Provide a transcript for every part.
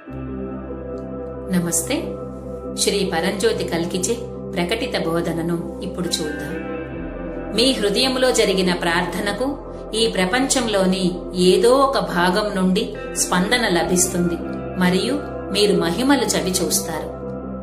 నమస్తే శ్రీ పరంజ్యోతి కల్కిచే ప్రకటిత బోధనను ఇప్పుడు చూద్దాం మీ హృదయంలో జరిగిన ప్రార్థనకు ఈ ప్రపంచంలోని ఏదో ఒక భాగం నుండి స్పందన లభిస్తుంది మరియు మీరు మహిమలు చవి చూస్తారు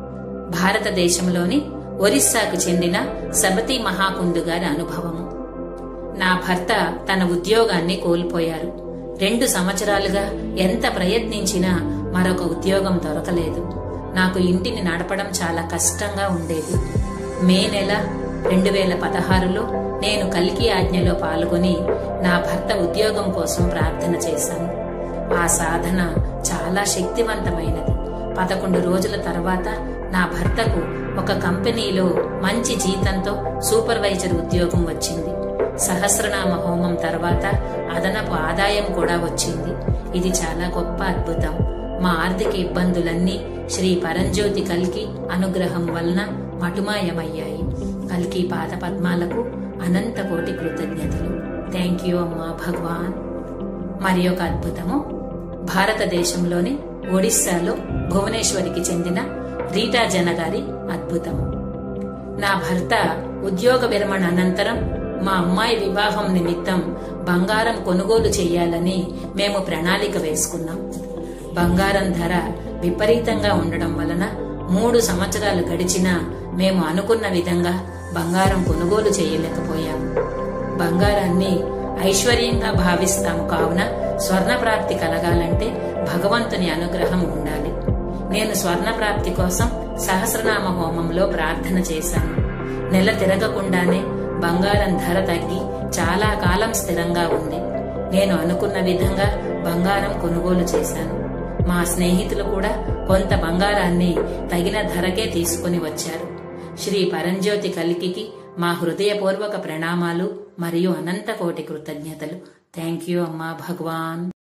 భారతదేశంలోని ఒరిస్సాకు చెందిన సబతి మహాకుందు గారి అనుభవము నా భర్త తన ఉద్యోగాన్ని కోల్పోయారు రెండు సంవత్సరాలుగా ఎంత ప్రయత్నించినా మరొక ఉద్యోగం దొరకలేదు నాకు ఇంటిని నడపడం చాలా కష్టంగా ఉండేది మే నెల రెండు వేల పదహారులో నేను కల్కి ఆజ్ఞలో పాల్గొని నా భర్త ఉద్యోగం కోసం ప్రార్థన చేశాను ఆ సాధన చాలా శక్తివంతమైనది పదకొండు రోజుల తర్వాత నా భర్తకు ఒక కంపెనీలో మంచి జీతంతో సూపర్వైజర్ ఉద్యోగం వచ్చింది సహస్రనామ హోమం తర్వాత అదనపు ఆదాయం కూడా వచ్చింది ఇది చాలా గొప్ప అద్భుతం మా ఆర్థిక ఇబ్బందులన్నీ శ్రీ పరంజ్యోతి కల్కి అనుగ్రహం వలన మటుమాయమయ్యాయి కల్కి పాద పద్మాలకు అనంత కోటి కృతజ్ఞతలు థ్యాంక్ యూ అమ్మా భగవాన్ మరి ఒక అద్భుతము భారతదేశంలోని ఒడిస్సాలో భువనేశ్వరికి చెందిన రీటా జన గారి అద్భుతము నా భర్త ఉద్యోగ విరమణ అనంతరం మా అమ్మాయి వివాహం నిమిత్తం బంగారం కొనుగోలు చేయాలని మేము ప్రణాళిక వేసుకున్నాం బంగారం ధర విపరీతంగా ఉండడం వలన మూడు సంవత్సరాలు గడిచినా మేము అనుకున్న విధంగా బంగారం కొనుగోలు చేయలేకపోయాము బంగారాన్ని ఐశ్వర్యంగా భావిస్తాము కావున స్వర్ణ ప్రాప్తి కలగాలంటే భగవంతుని అనుగ్రహం ఉండాలి నేను స్వర్ణ ప్రాప్తి కోసం సహస్రనామ హోమంలో ప్రార్థన చేశాను నెల తిరగకుండానే బంగారం ధర తగ్గి చాలా కాలం స్థిరంగా ఉంది నేను అనుకున్న విధంగా బంగారం కొనుగోలు చేశాను మా స్నేహితులు కూడా కొంత బంగారాన్ని తగిన ధరకే తీసుకుని వచ్చారు శ్రీ పరంజ్యోతి కలికికి మా హృదయపూర్వక ప్రణామాలు మరియు అనంత కోటి కృతజ్ఞతలు థ్యాంక్ యూ అమ్మా భగవాన్